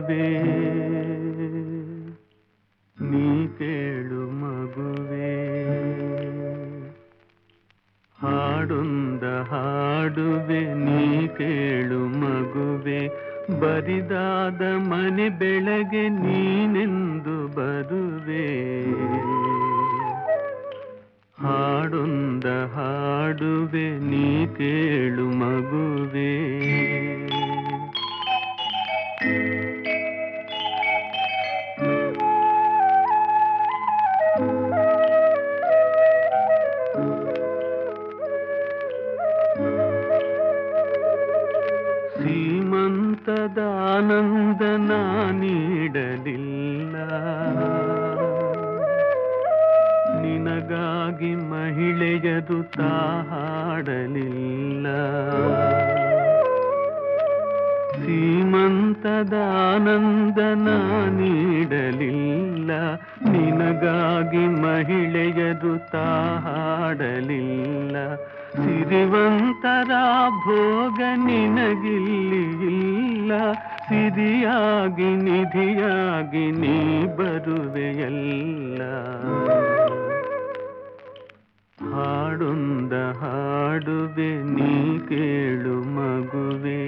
ಮಗುವೆ ನೀ ಕೇಳು ಮಗುವೆ ಹಾಡೊಂದ ಹಾಡುವೆ ನೀ ಕೇಳು ಮಗುವೆ ಬರಿದಾದ ಮನೆ ಬೆಳಗ್ಗೆ ನೀನೆಂದು ಬರುವೆ ಹಾಡೊಂದ ಹಾಡುವೆ ನೀ ಕೇಳು ಮಗುವೆ ಶ್ರೀಮಂತದ ಆನಂದ ನಾ ನೀಡಲಿಲ್ಲ ನಿನಗಾಗಿ ಮಹಿಳೆಯದು ತಾ ಹಾಡಲಿಲ್ಲ ಶ್ರೀಮಂತದ ಆನಂದ ನಾ ನೀಡಲಿಲ್ಲ ನಿನಗಾಗಿ ಮಹಿಳೆಯರು ತಾ ಹಾಡಲಿಲ್ಲ ಸಿರಿವಂತರ ಭೋಗ ನಿನಗಿಲ್ಲಿ ಇಲ್ಲ ಸಿರಿಯಾಗಿ ನಿಧಿಯಾಗಿ ನೀ ಬರುವೆಯಲ್ಲ ಹಾಡೊಂದ ಹಾಡುವೆ ನೀ ಕೇಳು ಮಗುವೆ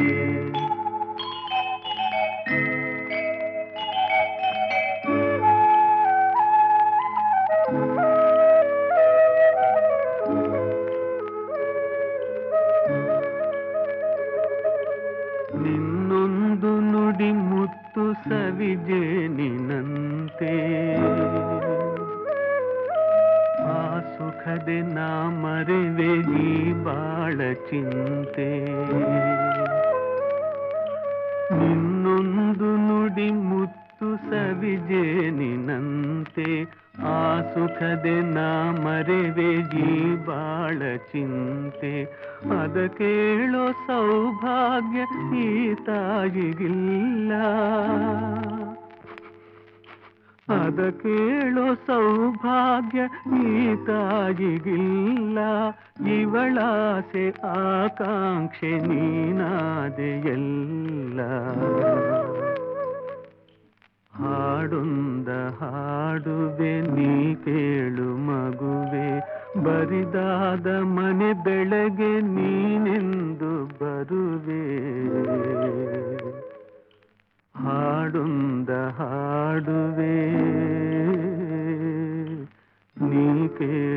ನಿನ್ನೊಂದು ನುಡಿ ಮುತ್ತು ಸವಿಜೇನಿನಂತೆ ಆ ಸುಖದೆ ನಾ ಮರೆವೆ ಈ ಬಾಳ ಚಿಂತೆ ನಿನ್ನೊಂದು ನುಡಿ ಮುತ್ತು ಸವಿಜೇನಿನಂತೆ ಆ ಸುಖದೆ ನಾ ಮರೆವೆ ಈ ಬಾಳ ಚಿಂತೆ ಅದ ಕೇಳೋ ಸೌಭಾಗ್ಯ ಈ ತಾಯಿಗಿಲ್ಲ ಅದ ಕೇಳೋ ಸೌಭಾಗ್ಯ ಈ ತಾಯಿಗಿಲ್ಲ ಇವಳಾಸೆ ಆಕಾಂಕ್ಷೆ ನೀನಾದೆಯಲ್ಲ ಹಾಡೊಂದ ಹಾಡುವೆ ನೀ ಕೇಳು ಮಗುವೆ ಬರಿದಾದ ಮನೆ ಬೆಳಗ್ಗೆ ನೀನೆಂದು ಬರುವೆ ಹಾಡೊಂದ ಹಾಡುವೆ ನೀ ಕೇಳು